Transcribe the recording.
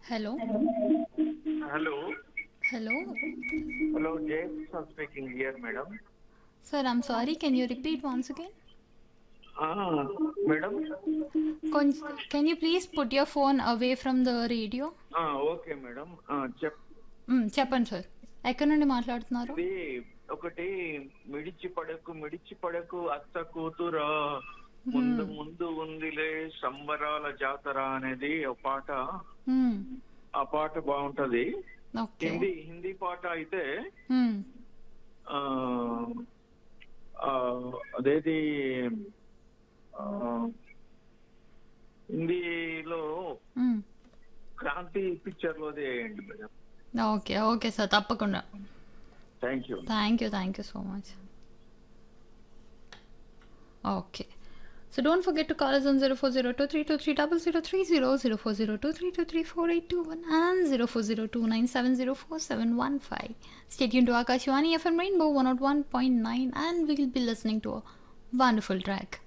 Hello? Hello. Hello? Hello, James speaking here, madam. Sir, I'm sorry. Can you repeat once again? Ah, madam. Con- can you please put your phone away from the radio? Ah, okay, madam. Ah, చెప్ మ్, చెప్పండి sir ఎక్కడి నుండి మాట్లాడుతున్నారు ఇది ఒకటి మిడిచి పడకు మిడిచి పడకు అత్త కూతురా ముందు ముందు ఉందిలే సంబరాల జాతర అనేది ఒక పాట మ్, ఆ పాట బాగుంటది ఓకే హిందీ హిందీ పాట అయితే మ్, ఆ ఆ, అదేది ఆ, హిందీలో మ్. క్రాంతి పిక్చర్ లోది వేయండి మేడం ఓకే ఓకే సార్ తప్పకుండా thank you thank you thank you so much okay so don't forget to call us on 0402323030 040232348221 and 040297047115 stay tuned to Akashwani FM Rainbow 101.9 and we'll be listening to a wonderful track